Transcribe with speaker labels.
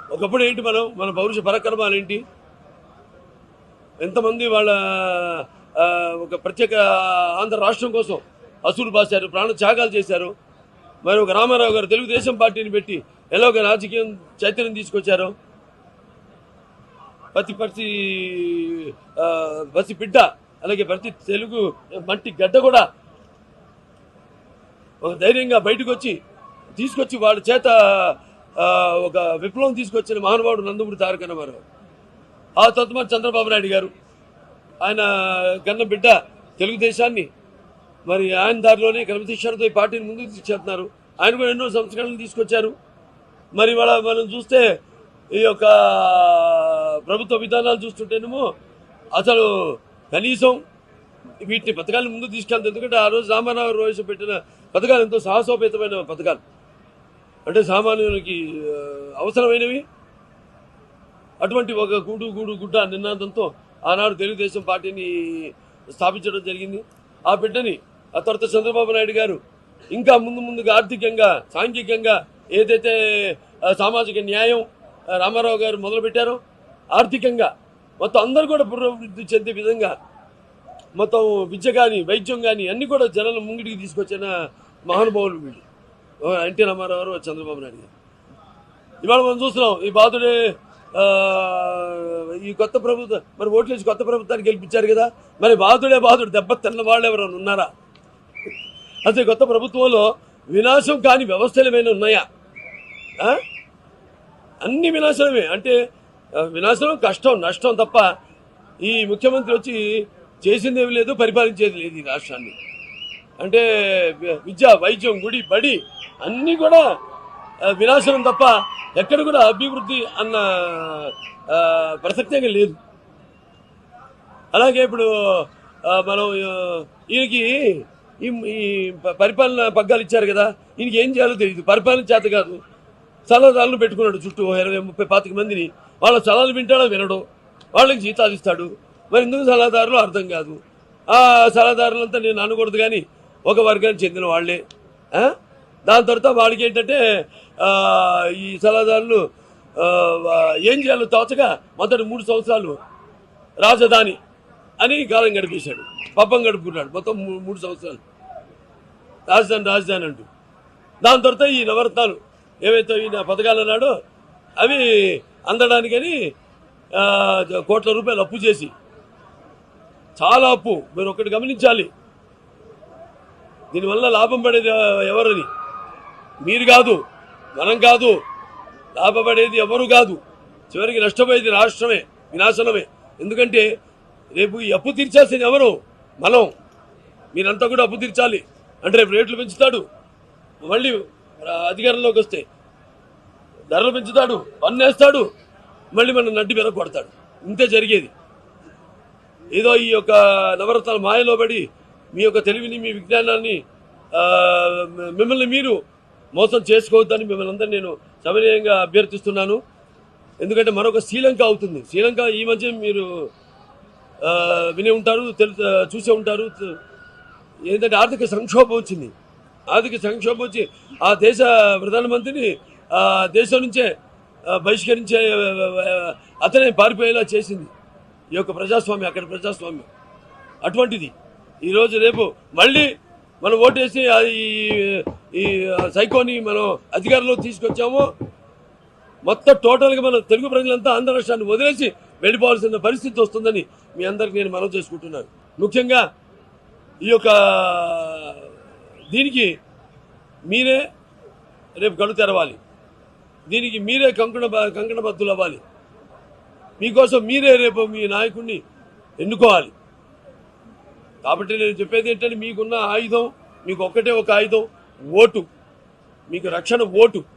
Speaker 1: ఒకప్పుడు ఏంటి మనం మన పౌరుష పరాక్రమాలు ఏంటి ఎంతమంది వాళ్ళ ఆ, ఒక ప్రత్యేక ఆంధ్ర రాష్ట్రం కోసం అసూలు బాశారు ప్రాణ త్యాగాలు చేశారు మరి ఒక రామారావు గారు తెలుగుదేశం పార్టీని పెట్టి ఎలా ఒక రాజకీయం చైతన్యం తీసుకొచ్చారు ప్రతి ప్రతి ఆ, ప్రతి బిడ్డ అలాగే ప్రతి తెలుగు మట్టి గడ్డ కూడా ఒక ధైర్యంగా బయటకు వచ్చి తీసుకొచ్చి వాళ్ళ చేత ఆ, ఒక విప్లవం తీసుకొచ్చిన మహానుభావుడు నందమూరి తారక రామారావు ఆ తత్మ చంద్రబాబు నాయుడు గారు ఆయన కన్న బిడ్డ తెలుగుదేశాన్ని మరి ఆయన దారిలోనే క్రమశిక్షణతో ఈ పార్టీని ముందుకు తీసుకెళ్తున్నారు ఆయన కూడా ఎన్నో సంస్కరణలు తీసుకొచ్చారు మరి వాళ్ళ మనం చూస్తే ఈ యొక్క ప్రభుత్వ విధానాలు చూస్తుంటేనేమో అసలు కనీసం వీటిని పథకాలను ముందు తీసుకెళ్తారు ఎందుకంటే ఆ రోజు రామారావు ప్రవేశపెట్టిన పథకాలు ఎంతో సాహసోపేతమైన పథకాలు అంటే సామాన్యునికి ఆ, అవసరమైనవి అటువంటి ఒక గూడు గూడు గుడ్డ నినాదంతో ఆనాడు తెలుగుదేశం పార్టీని స్థాపించడం జరిగింది ఆ బిడ్డని ఆ తర్వాత చంద్రబాబు నాయుడు గారు ఇంకా ముందు ముందుగా ఆర్థికంగా సాంఘికంగా ఏదైతే ఆ, సామాజిక న్యాయం ఆ, రామారావు గారు మొదలుపెట్టారో ఆర్థికంగా మొత్తం అందరూ కూడా పురోభివృద్ధి చెందే విధంగా మొత్తం విద్య కానీ వైద్యం కానీ అన్ని కూడా జనాల ముంగిటికి తీసుకొచ్చిన మహానుభావులు వీళ్ళు ఓ ఎన్టీ రామారావు గారు చంద్రబాబు నాయుడు గారు ఇవాళ మనం చూస్తున్నాం ఈ బాధుడే ఆ, ఈ కొత్త ప్రభుత్వం మరి ఓట్లేసి కొత్త ప్రభుత్వాన్ని గెలిపించారు కదా మరి బాధుడే బాధుడు దెబ్బ తిన్న వాళ్ళు ఎవరైనా ఉన్నారా అసలు ఈ కొత్త ప్రభుత్వంలో వినాశం కాని వ్యవస్థలు ఏమైనా ఉన్నాయా ఆ? అన్ని వినాశనమే అంటే ఆ, వినాశనం కష్టం నష్టం తప్ప ఈ ముఖ్యమంత్రి వచ్చి చేసింది ఏమి లేదు పరిపాలించేది లేదు ఈ రాష్ట్రాన్ని అంటే వి- విద్య వైద్యం గుడి బడి అన్నీ కూడా ఆ, వినాశనం తప్ప ఎక్కడ కూడా అభివృద్ధి అన్న ఆ, ప్రసక్తంగా లేదు అలాగే ఇప్పుడు ఆ, మనం ఆ, ఈయనకి ఈ ఈ ప- పరిపాలన పగ్గాలు ఇచ్చారు కదా ఈయనకి ఏం చేయాలో తెలియదు పరిపాలన చేత కాదు సలహాదారులు పెట్టుకున్నాడు చుట్టూ ఓ ఇరవై ముప్పై పాతిక మందిని వాళ్ళ సలహాలు వింటాడో వినడు వాళ్ళకి జీతాలు ఇస్తాడు మరి ఎందుకు సలహాదారులు అర్థం కాదు ఆ సలహాదారులంతా నేను అనకూడదు కానీ ఒక వర్గానికి చెందిన వాళ్ళే ఆ? దాని తర్వాత వాడికి ఏంటంటే ఆ, ఈ సలహాదారులు ఆ, వా- ఏం చేయాలో తోచగా మొదటి మూడు సంవత్సరాలు రాజధాని అని కాలం గడిపేశాడు పబ్బం గడుపుకున్నాడు మొత్తం మూ- మూడు సంవత్సరాలు రాజధాని రాజధాని అంటూ దాని తర్వాత ఈ నవరత్నాలు ఏవైతే ఈయన పథకాలు అన్నాడో అవి అందడానికని ఆ, కోట్ల రూపాయలు అప్పు చేసి చాలా అప్పు మీరు ఒకటి గమనించాలి దీనివల్ల లాభం పడేది ఎవరని మీరు కాదు మనం కాదు లాభపడేది ఎవరు కాదు చివరికి నష్టపోయేది రాష్ట్రమే వినాశనమే ఎందుకంటే రేపు ఈ అప్పు తీర్చాల్సింది ఎవరు మనం మీరంతా కూడా అప్పు తీర్చాలి అంటే రేపు రేట్లు పెంచుతాడు మళ్ళీ ఆ, అధికారంలోకి వస్తే ధరలు పెంచుతాడు పన్నేస్తాడు మళ్ళీ మనం నడ్డి మీద కొడతాడు ఇంతే జరిగేది ఏదో ఈ యొక్క నవరత్నాల మాయలో పడి మీ యొక్క తెలివిని మీ విజ్ఞానాన్ని ఆ, మిమ్మల్ని మీరు మోసం చేసుకోవద్దని మిమ్మల్ని అందరినీ నేను సవినయంగా అభ్యర్థిస్తున్నాను ఎందుకంటే మరొక శ్రీలంక అవుతుంది శ్రీలంక ఈ మధ్య మీరు ఆ, వినే ఉంటారు తెలు చూసే ఉంటారు ఏంటంటే ఆర్థిక సంక్షోభం వచ్చింది ఆర్థిక సంక్షోభం వచ్చి ఆ దేశ ప్రధానమంత్రిని ఆ దేశం నుంచే ఆ, బహిష్కరించే ఆ, అతనే పారిపోయేలా చేసింది ఈ యొక్క ప్రజాస్వామ్యం అక్కడ ప్రజాస్వామ్యం అటువంటిది ఈరోజు రేపు మళ్ళీ మనం ఓటేసి ఆ ఈ- ఈ సైకోని మనం అధికారంలో తీసుకొచ్చామో మొత్తం టోటల్గా మన తెలుగు ప్రజలంతా ఆంధ్ర రాష్ట్రాన్ని వదిలేసి వెళ్ళిపోవాల్సిన పరిస్థితి వస్తుందని మీ అందరికి నేను మనవి చేసుకుంటున్నాను ముఖ్యంగా ఈ యొక్క దీనికి మీరే రేపు కళ్ళు తెరవాలి దీనికి మీరే కంకణ కంకణబద్దులు అవ్వాలి మీకోసం మీరే రేపు మీ నాయకుడిని ఎన్నుకోవాలి కాబట్టి నేను చెప్పేది ఏంటంటే మీకున్న ఆయుధం మీకు ఒక్కటే ఒక ఆయుధం ఓటు మీకు రక్షణ ఓటు